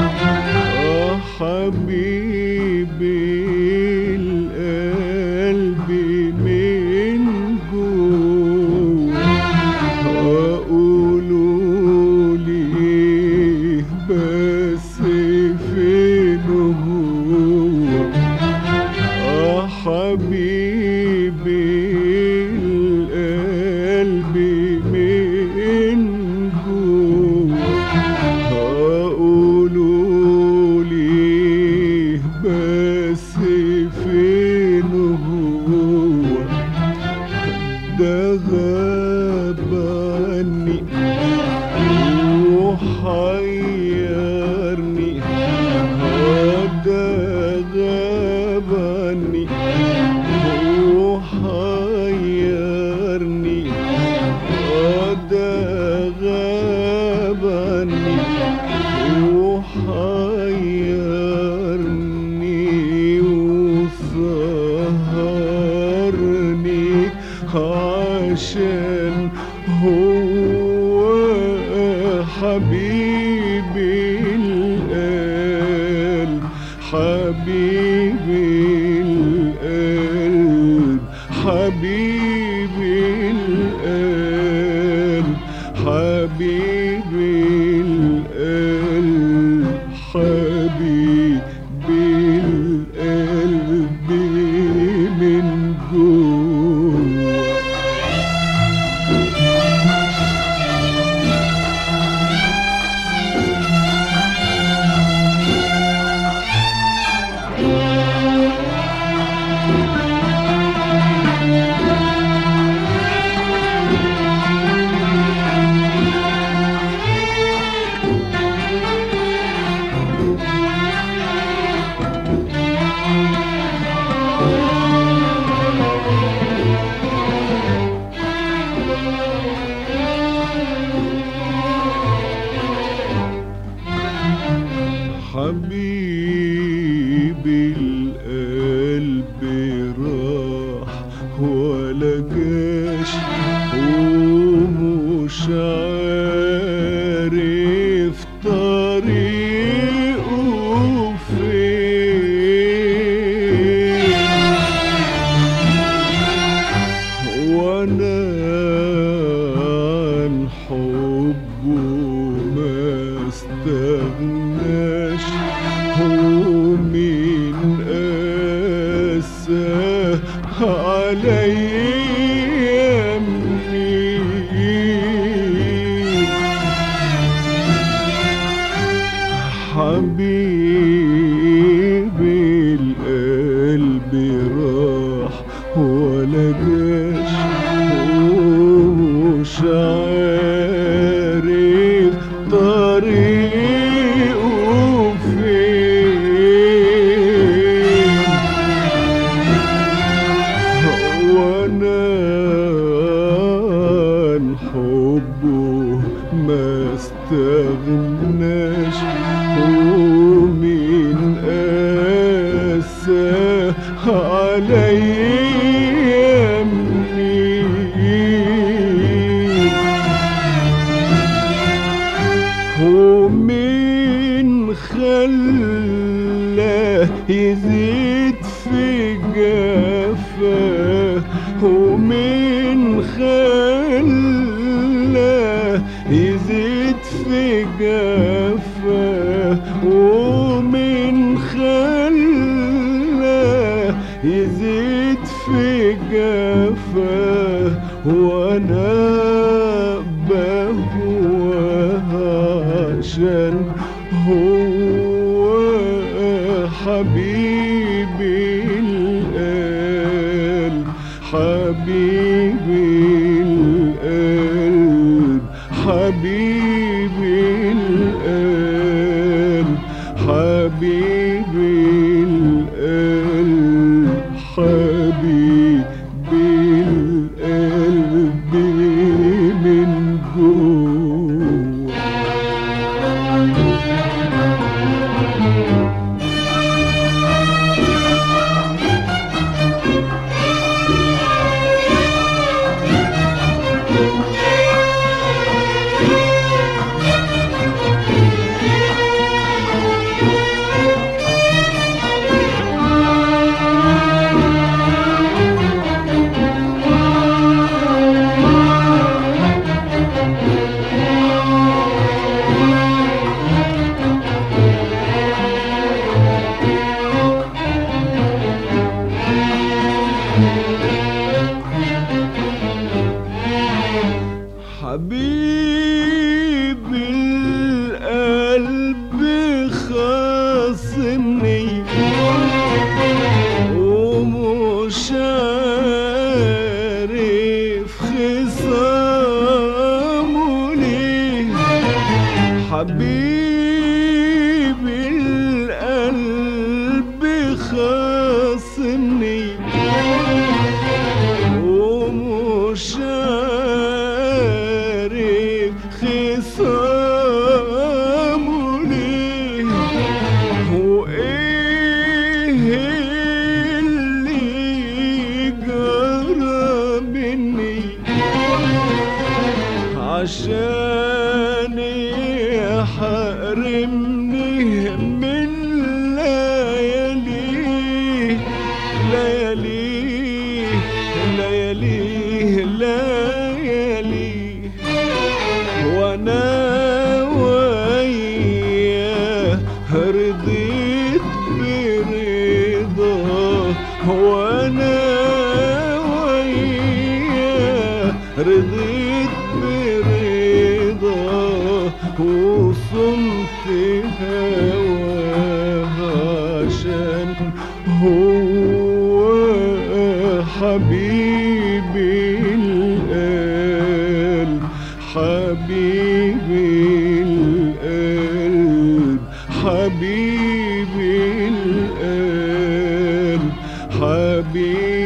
آه حبيبي القلب من جوه أقولوا لي بس فين هو آه حبيبي القلب من جوه هقولوا لي بس فين هو ده غاب عني وحيرني ده غاب عني وحيرني ده غاب عني وحيرني وسهرني عشان هو حبيبي القلب حبيبي القلب حبيبي القلب حبيبي القلب حبيبي القلب من جوه حبيبي القلب راح ولا جاش ومش عارف طريقه فين وانا عن حبه ما استغناش ومين قاسى عليا منين حبيبي القلب راح ولا جاش ومش عارف طريقه فين وانا عن حبه ما استغناش ومين قاسى عليا منين ومين خلاه يزيد في جفاه ومين خلاه يزيد في جفاه ومين خلاه يزيد في جفاه وانا بهواه عشان هو حبيبي القلب حبيبي القلب حبيبي القلب حبيبي القلب حبيبي القلب من جوه خاصمني ومش عارف خصامه ليه حبيبي القلب خاصمني ومش عارف خصامه ليه وايه اللي جرى مني عشان يحرمني من ليالي ليالي ليالي ليالي وانا وياه رضيت برضاه وانا وياه رضيت برضاه وصمت هواه عشان هو حبيبي القلب حبيبي القلب حبيبي القلب حبيبي